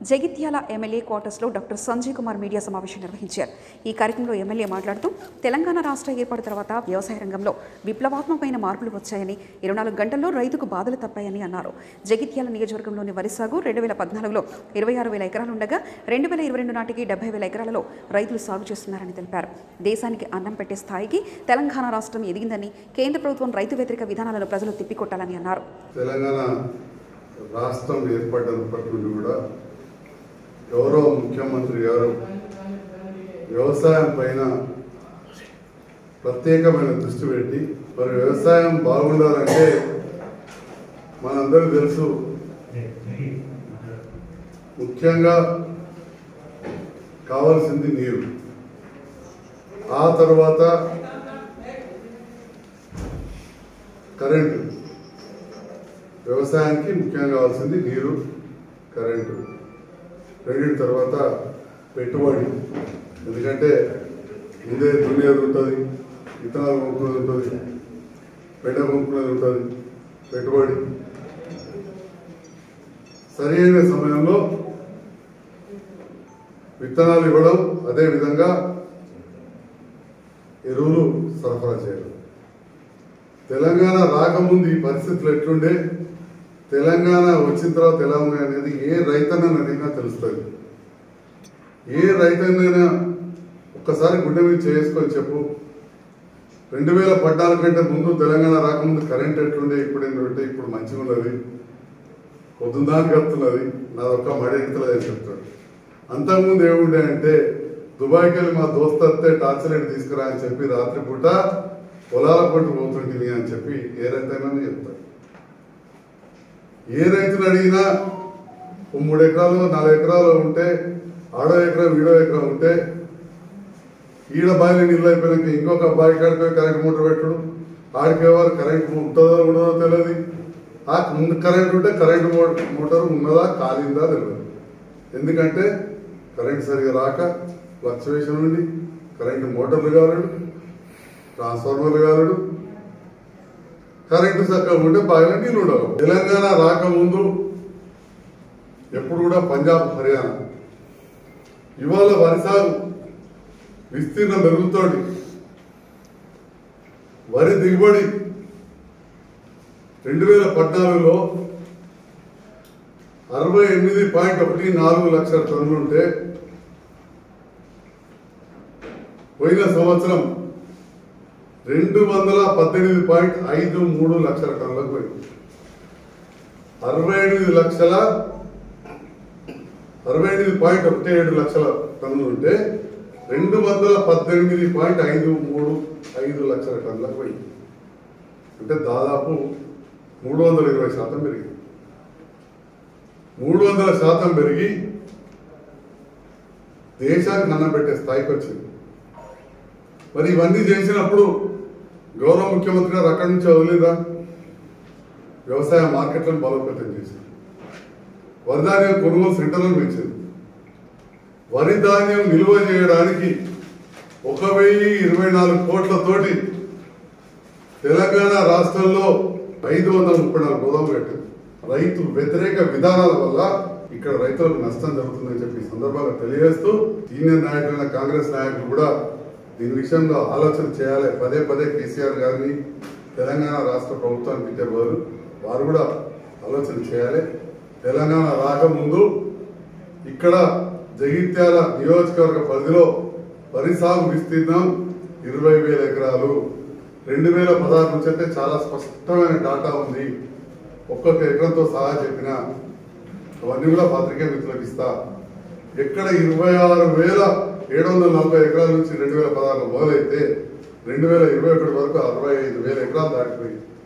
Jagtial MLA క్వార్టర్స్లో doctor Sanjay Kumar media సమావేశం నిర్వహించారు ఈ కార్యక్రమంలో ఎమ్మెల్యే మాట్లాడుతూ తెలంగాణ రాష్ట్ర ఏర్పాటు తర్వాత వ్యవసాయ రంగంలో విప్లవాత్మకమైన మార్పులు వచ్చాయని ఇరవై నాలుగు గంటల్లో రైతుకు బాధలు తప్పాయని అన్నారు జగిత్యాల నియోజకవర్గంలోని వరి సాగు రెండు వేల పద్నాలుగులో ఇరవై ఆరు వేల ఎకరాలు ఉండగా రెండు వేల ఇరవై రెండు నాటికి డెబ్బై వేల ఎకరాలలో రైతులు సాగు చేస్తున్నారని తెలిపారు దేశానికి అన్నం పెట్టే స్థాయికి తెలంగాణ రాష్ట్రం ఎదిగిందని కేంద్ర ప్రభుత్వం రైతు వ్యతిరేక విధానాలను ప్రజలు తిప్పికొట్టాలని అన్నారు తెలంగాణ రాష్ట్రం ఏర్పడినప్పటి నుండి కూడా గౌరవ ముఖ్యమంత్రి గారు వ్యవసాయం పైన ప్రత్యేకమైన దృష్టి పెట్టి మరి వ్యవసాయం బాగుండాలంటే మనందరికీ తెలుసు ముఖ్యంగా కావాల్సింది నీరు ఆ తర్వాత కరెంటు వ్యవసాయానికి ముఖ్యంగా కావాల్సింది నీరు కరెంటు రెండింటి తర్వాత పెట్టుబడి ఎందుకంటే ముందే దున్నేది ఉంటుంది విత్తనాలు కొనుక్కునేది ఉంటుంది పెండ కొనుక్కునేది ఉంటుంది పెట్టుబడి సరైన సమయంలో విత్తనాలు ఇవ్వడం అదేవిధంగా ఎరువులు సరఫరా చేయడం తెలంగాణ రాకముందు ఈ పరిస్థితులు ఎట్లుండే తెలంగాణ వచ్చిన తర్వాత ఎలా ఉన్నాయి అనేది ఏ రైతన్న అడిగినా తెలుస్తుంది ఏ రైతన్నైనా ఒక్కసారి గుండె మీద చేసుకొని చెప్పు రెండు వేల పద్నాలుగు కంటే ముందు తెలంగాణ రాకముందు కరెంట్ ఎట్లుండే ఇప్పుడు ఏంటంటే ఇప్పుడు మంచిగా ఉన్నది పొద్దుదానికి వస్తున్నది నాదొక్క మడి ఎక్కుతలేదు అని చెప్తాడు అంతకుముందు ఏముండే అంటే దుబాయ్కి వెళ్ళి మా దోస్తు వస్తే టార్చ్ లైట్ తీసుకురా అని చెప్పి రాత్రిపూట పొలాల పట్టు పోతుంటుంది అని చెప్పి ఏ రైతైనా చెప్తాడు ఏ రైతుని అడిగినా ఓ మూడు ఎకరాలు నాలుగు ఎకరాలు ఉంటే ఆడో ఎకరం ఈడో ఎకరం ఉంటే ఈడ బావిలో నీళ్ళు అయిపోయినాక ఇంకొక బావి కాడికి పోయి కరెంట్ మోటార్ పెట్టడు ఆడికేవారు కరెంట్ ఉంటుందో ఉండదో తెలియదు ఆ ముందు కరెంట్ ఉంటే కరెంట్ మో- మోటార్ ఉన్నదా కాలిందా తెలియదు ఎందుకంటే కరెంట్ సరిగా రాక ఫ్లక్చువేషన్ ఉండి కరెంట్ మోటార్లు కాలడు ట్రాన్స్ఫార్మర్లు కాలడు కరెంటు చక్కగా ఉంటే బాగా నీళ్ళు ఉండవు తెలంగాణ రాకముందు ఎప్పుడు కూడా పంజాబ్ హర్యానా ఇవాళ వరి సాగు విస్తీర్ణం పెరుగుతోంది వరి దిగుబడి రెండు వేల పద్నాలుగులో అరవై ఎనిమిది పాయింట్ ఒకటి నాలుగు లక్షల టన్నులు ఉంటే పోయిన సంవత్సరం రెండు వందల పద్దెనిమిది పాయింట్ ఐదు మూడు లక్షల టన్నులకు పోయింది అరవై ఎనిమిది లక్షల అరవై ఎనిమిది పాయింట్ ఒకటి ఏడు లక్షల టన్నులు ఉంటే రెండు వందల పద్దెనిమిది పాయింట్ ఐదు మూడు ఐదు లక్షల టన్నులకు పోయింది అంటే దాదాపు మూడు వందల ఇరవై శాతం పెరిగింది మూడు వందల శాతం పెరిగి దేశానికి అన్నం పెట్టే స్థాయికి వచ్చింది మరి ఇవన్నీ చేసినప్పుడు గౌరవ ముఖ్యమంత్రి గారు అక్కడి నుంచి వదిలేదా వ్యవసాయ మార్కెట్లను బలోపేతం చేసింది వరి ధాన్యం కొనుగోలు సెంటర్లను పెంచింది వరి ధాన్యం నిల్వ చేయడానికి ఒక వెయ్యి ఇరవై నాలుగు కోట్లతోటి తెలంగాణ రాష్ట్రంలో ఐదు వందల ముప్పై నాలుగు గోదాములు కట్టింది రైతు వ్యతిరేక విధానాల వల్ల ఇక్కడ రైతులకు నష్టం జరుగుతుందని చెప్పి ఈ సందర్భంగా తెలియజేస్తూ సీనియర్ నాయకులైన కాంగ్రెస్ నాయకులు కూడా దీని విషయంలో ఆలోచన చేయాలి పదే పదే కేసీఆర్ గారిని తెలంగాణ రాష్ట్ర ప్రభుత్వాన్ని పెట్టే బదులు వారు కూడా ఆలోచన చేయాలి తెలంగాణ రాకముందు ఇక్కడ జగిత్యాల నియోజకవర్గ పరిధిలో వరి సాగు విస్తీర్ణం ఇరవై వేల ఎకరాలు రెండు వేల పదహారు నుంచి అయితే చాలా స్పష్టమైన డాటా ఉంది ఒక్కొక్క ఎకరంతో సహా చెప్పిన అవన్నీ కూడా పత్రికా మిత్రులకు ఇస్తా ఎక్కడ ఇరవై ఆరు వేల ఏడు వందల నలభై ఎకరాల నుంచి రెండు వేల పదహారులో మొదలైతే రెండు వేల ఇరవై ఒకటి వరకు అరవై ఐదు వేల ఎకరాలు దాటిపోయి